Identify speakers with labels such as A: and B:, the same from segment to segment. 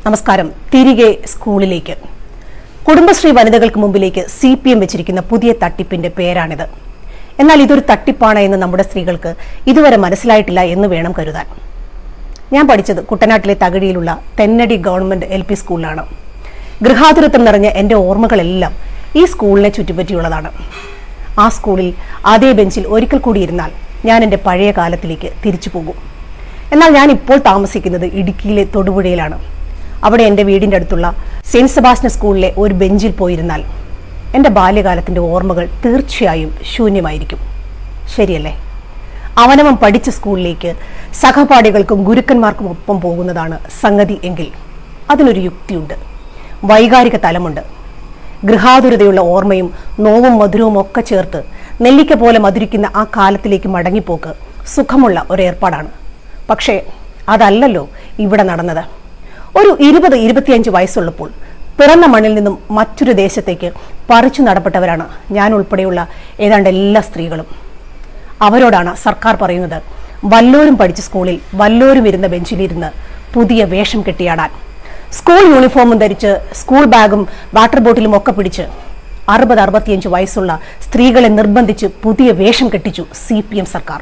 A: നമസ്കാരം തിരികെ സ്കൂളിലേക്ക് കുടുംബശ്രീ വനിതകൾക്ക് മുമ്പിലേക്ക് സി പി എം വെച്ചിരിക്കുന്ന പുതിയ തട്ടിപ്പിന്റെ പേരാണിത് എന്നാൽ ഇതൊരു തട്ടിപ്പാണ് എന്ന് നമ്മുടെ സ്ത്രീകൾക്ക് ഇതുവരെ മനസ്സിലായിട്ടില്ല എന്ന് വേണം കരുതാൻ ഞാൻ പഠിച്ചത് കുട്ടനാട്ടിലെ തകഴിയിലുള്ള തെന്നടി ഗവൺമെന്റ് എൽ പി സ്കൂളിലാണ് ഗൃഹാതുരത്വം നിറഞ്ഞ എൻ്റെ ഓർമ്മകളെല്ലാം ഈ സ്കൂളിനെ ചുറ്റിപ്പറ്റിയുള്ളതാണ് ആ സ്കൂളിൽ അതേ ബെഞ്ചിൽ ഒരിക്കൽ കൂടി ഇരുന്നാൽ ഞാൻ എൻ്റെ പഴയ കാലത്തിലേക്ക് തിരിച്ചു പോകും എന്നാൽ ഞാൻ ഇപ്പോൾ താമസിക്കുന്നത് ഇടുക്കിയിലെ തൊടുപുഴയിലാണ് അവിടെ എൻ്റെ വീടിൻ്റെ അടുത്തുള്ള സെയിൻറ്റ് സെബാസ്റ്റ്യൻ സ്കൂളിലെ ഒരു ബെഞ്ചിൽ പോയിരുന്നാൽ എൻ്റെ ബാല്യകാലത്തിൻ്റെ ഓർമ്മകൾ തീർച്ചയായും ശൂന്യമായിരിക്കും ശരിയല്ലേ അവനവൻ പഠിച്ച സ്കൂളിലേക്ക് സഹപാഠികൾക്കും ഗുരുക്കന്മാർക്കും ഒപ്പം പോകുന്നതാണ് സംഗതി എങ്കിൽ അതിനൊരു യുക്തിയുണ്ട് വൈകാരിക തലമുണ്ട് ഗൃഹാതുരതയുള്ള ഓർമ്മയും നോവും മധുരവും ഒക്കെ ചേർത്ത് നെല്ലിക്ക പോലെ മധുരിക്കുന്ന ആ കാലത്തിലേക്ക് മടങ്ങിപ്പോക്ക് സുഖമുള്ള ഒരു ഏർപ്പാടാണ് പക്ഷേ അതല്ലല്ലോ ഇവിടെ നടന്നത് ഒരു ഇരുപത് ഇരുപത്തിയഞ്ച് വയസ്സുള്ളപ്പോൾ പിറന്ന മണ്ണിൽ നിന്നും മറ്റൊരു ദേശത്തേക്ക് പറിച്ചു നടപ്പെട്ടവരാണ് ഞാൻ ഉൾപ്പെടെയുള്ള ഏതാണ്ട് എല്ലാ സ്ത്രീകളും അവരോടാണ് സർക്കാർ പറയുന്നത് വല്ലോരും പഠിച്ച സ്കൂളിൽ വല്ലോരും ഇരുന്ന ബെഞ്ചിലിരുന്ന് പുതിയ വേഷം കെട്ടിയാടാൻ സ്കൂൾ യൂണിഫോമും ധരിച്ച് സ്കൂൾ ബാഗും വാട്ടർ ബോട്ടിലും ഒക്കെ പിടിച്ച് അറുപത് അറുപത്തിയഞ്ച് വയസ്സുള്ള സ്ത്രീകളെ നിർബന്ധിച്ച് പുതിയ വേഷം കെട്ടിച്ചു സി പി എം സർക്കാർ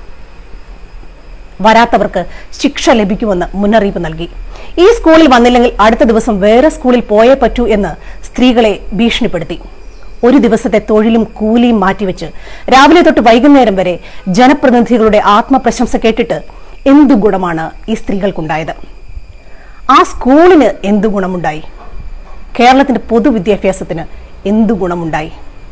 A: വരാത്തവർക്ക് ശിക്ഷ ലഭിക്കുമെന്ന് മുന്നറിയിപ്പ് നൽകി ഈ സ്കൂളിൽ വന്നില്ലെങ്കിൽ അടുത്ത ദിവസം വേറെ സ്കൂളിൽ പോയേ പറ്റൂ എന്ന് സ്ത്രീകളെ ഭീഷണിപ്പെടുത്തി ഒരു ദിവസത്തെ തൊഴിലും കൂലിയും മാറ്റിവെച്ച് രാവിലെ തൊട്ട് വൈകുന്നേരം വരെ ജനപ്രതിനിധികളുടെ ആത്മപ്രശംസ കേട്ടിട്ട് എന്തു ഗുണമാണ് ഈ സ്ത്രീകൾക്കുണ്ടായത് ആ സ്കൂളിന് എന്തു ഗുണമുണ്ടായി കേരളത്തിന്റെ പൊതുവിദ്യാഭ്യാസത്തിന് എന്തു ഗുണമുണ്ടായി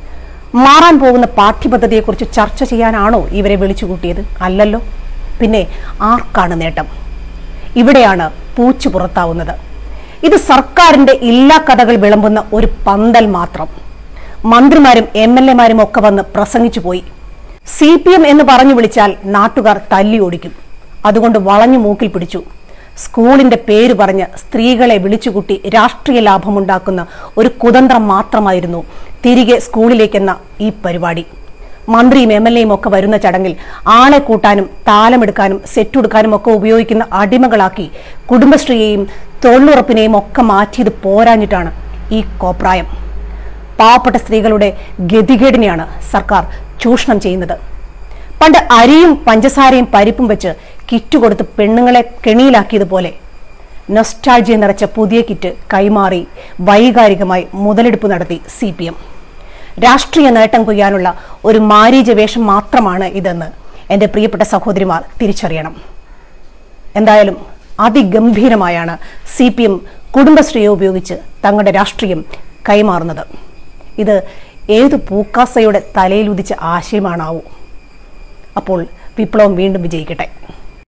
A: മാറാൻ പോകുന്ന പാഠ്യപദ്ധതിയെക്കുറിച്ച് ചർച്ച ചെയ്യാനാണോ ഇവരെ വിളിച്ചുകൂട്ടിയത് അല്ലല്ലോ പിന്നെ ആർക്കാണ് നേട്ടം ഇവിടെയാണ് പൂച്ചു പുറത്താവുന്നത് ഇത് സർക്കാരിന്റെ ഇല്ലാ കഥകൾ വിളമ്പുന്ന ഒരു പന്തൽ മാത്രം മന്ത്രിമാരും എം എൽ എമാരും ഒക്കെ വന്ന് പ്രസംഗിച്ചു പോയി സി പി എം എന്ന് പറഞ്ഞു വിളിച്ചാൽ നാട്ടുകാർ തല്ലി ഓടിക്കും അതുകൊണ്ട് വളഞ്ഞു മൂക്കിൽ പിടിച്ചു സ്കൂളിന്റെ പേര് പറഞ്ഞ് സ്ത്രീകളെ വിളിച്ചുകൂട്ടി രാഷ്ട്രീയ ലാഭമുണ്ടാക്കുന്ന ഒരു കുതന്ത്രം മാത്രമായിരുന്നു തിരികെ സ്കൂളിലേക്കെന്ന ഈ പരിപാടി മന്ത്രിയും എം എൽ എയും ഒക്കെ വരുന്ന ചടങ്ങിൽ ആളെ കൂട്ടാനും താലമെടുക്കാനും സെറ്റുടുക്കാനും ഒക്കെ ഉപയോഗിക്കുന്ന അടിമകളാക്കി കുടുംബശ്രീയെയും തൊഴിലുറപ്പിനെയും ഒക്കെ മാറ്റിയത് പോരാഞ്ഞിട്ടാണ് ഈ കോപ്രായം പാവപ്പെട്ട സ്ത്രീകളുടെ ഗതികേടിനെയാണ് സർക്കാർ ചൂഷണം ചെയ്യുന്നത് പണ്ട് അരിയും പഞ്ചസാരയും പരിപ്പും വെച്ച് കിറ്റ് കൊടുത്ത് പെണ്ണുങ്ങളെ കെണിയിലാക്കിയതുപോലെ നൊസ്റ്റാൾജിയ നിറച്ച പുതിയ കിറ്റ് കൈമാറി വൈകാരികമായി മുതലെടുപ്പ് നടത്തി സി പി എം രാഷ്ട്രീയ നേട്ടം കൊയ്യാനുള്ള ഒരു മാരീച വേഷം മാത്രമാണ് ഇതെന്ന് എൻ്റെ പ്രിയപ്പെട്ട സഹോദരിമാർ തിരിച്ചറിയണം എന്തായാലും അതിഗംഭീരമായാണ് സി പി എം കുടുംബശ്രീയെ ഉപയോഗിച്ച് തങ്ങളുടെ രാഷ്ട്രീയം കൈമാറുന്നത് ഇത് ഏതു പൂക്കാസയുടെ തലയിലുദിച്ച ആശയമാണാവൂ അപ്പോൾ വിപ്ലവം വീണ്ടും വിജയിക്കട്ടെ